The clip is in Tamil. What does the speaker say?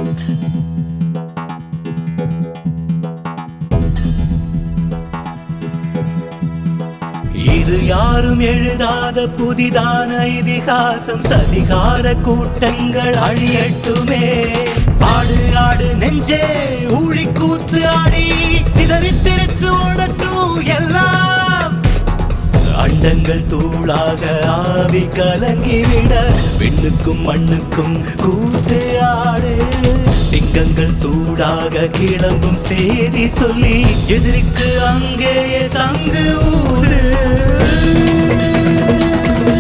இது யாரும் எழுதாத புதிதான இதிகாசம் சதிகார கூட்டங்கள் அழியட்டுமே ஆடு ஆடு நெஞ்சே ஊழி கூத்து ஆடி சிதறி தெரித்து ஓடட்டும் எல்லாம் அண்டங்கள் தூளாக ஆவி கலங்கிவிட விண்ணுக்கும் மண்ணுக்கும் கூத்து ஆடு திங்கங்கள் சூடாக கிளம்பும் செய்தி சொல்லி எதிரிக்கு அங்கேயே சங்கு ஊது